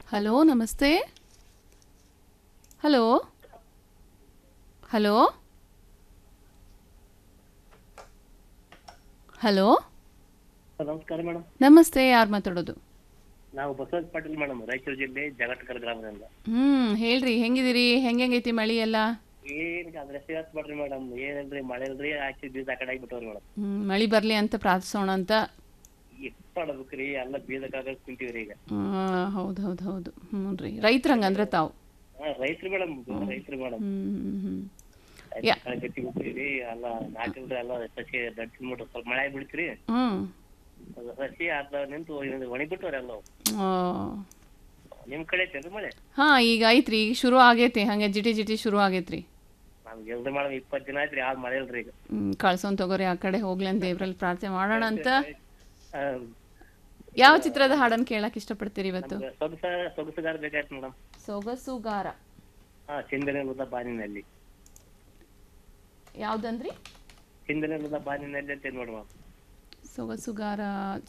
hello ನಮಸ್ತೆ hello hello hello ನಮಸ್ಕಾರ madam ನಮಸ್ತೆ ಯಾರು ಮಾತಾಡೋದು ನಾವು ಬಸವರಾಜ್ ಪಾಟೀಲ್ ಮೇಡಮ್ ರಾಯಚೂರು ಜಿಲ್ಲೆ ಜಗಟ್ಕರ್ ಗ್ರಾಮದಿಂದ ಹ್ಮ್ ಹೇಳ್ರಿ ಹೆಂಗಿದಿರಿ ಹೆಂಗೈತಿ ಮಳಿ ಎಲ್ಲ ಏನ್ ಅದ್ರ ಮಾಡ್ರಿ ಮೇಡಮ್ ಏನಿಲ್ರಿ ಮಳೆ ಇಲ್ರಿ ಹಾಕಿ ಬೀಜ ಆ ಕಡೆ ಆಗಿಬಿಟ್ಟವ್ರಿ ಮೇಡಮ್ ಹ್ಮ್, ಮಳಿ ಬರ್ಲಿ ಅಂತ ಪ್ರಾರ್ಥಿಸೋಣ ಅಂತ ಎಷ್ಟು ಮಾಡ್ಬೇಕ್ರಿ ಎಲ್ಲ ಬೀಜಕ್ಕಾಗ ಕುಂತೀವ್ರಿ ಈಗ ಹೌದು ಹೌದು ಹೌದು ಹ್ಞೂ ರೀ ರೈತರಂಗಂದ್ರೆ ತಾವು ಹಾ ರೈತ್ರು ಮೇಡಮ್ ರೈತ್ರು ಮೇಡಮ್ ಹ್ಮ್ ಹ್ಮ್ ಹ್ಮ್ ಯಾ- ಗಟ್ಟಿ ಬಿಡ್ತೀವಿ ಎಲ್ಲ ನಾಟಿಲ್ರಿ ಎಲ್ಲ ಸಸಿ ದಡ್ಸಿ ಬಿಟ್ಟು ಸ್ವಲ್ಪ ಮಳೆ ಬಿಡ್ತೀರಿ ಹ್ಮ್ ಸಸಿ ಅರ್ಧ ನಿಂತು ಒಣಗಿ ಬಿಟ್ಟವ್ರಿ ಎಲ್ಲ ಆ, ನಿಮ್ ಕಡೆ ಐತೇನ್ರಿ ಮಳೆ ಹಾ ಈಗ ಐತ್ರಿ ಈಗ ಶುರು ಆಗೈತಿ ಹಂಗೆ ಜಿಟಿ ಜಿಟಿ ಶುರು ಆಗೈತ್ರಿ ನಮ್ಗೆ ಎಲ್ರಿ ಮೇಡಮ್ ಇಪ್ಪತ್ತು ದಿನ ಆಯ್ತ್ರಿ ಯಾವ್ದು ಮಳೆ ಇಲ್ರಿ ಈಗ ಹ್ಮ್, ಕಳ್ಸೋನ್ ತಗೋರಿ ಆ ಕಡೆ ಹೋಗ್ಲಿ ಅಂತ ದೇವ್ರಲ್ಲಿ ಪ್ರಾರ್ಥನೆ ಮಾಡೋಣ ಅಂತ ಆ, ಯಾವ ಚಿತ್ರದ ಹಾಡನ್ನು ಕೇಳಕ್ ಇಷ್ಟಪಡ್ತೀರಿ ಇವತ್ತು ನಮ್ಗೆ ಸೊಗಸ ಸೊಗಸುಗಾರ ಬೇಕಾಯ್ತು ಮೇಡಮ್ ಸೊಗಸುಗಾರ ಹಾ ಚಿಂದನೆಲ್ಲದ ಬಾನಿನಲ್ಲಿ ಯಾವ್ದಂದ್ರಿ ಚಿಂದನೆಲ್ಲದ ಬಾನಿನಲ್ಲಿ ಅಂತ ನೋಡಿ ಮೇಡಮ್ ಸೊಗಸುಗಾರ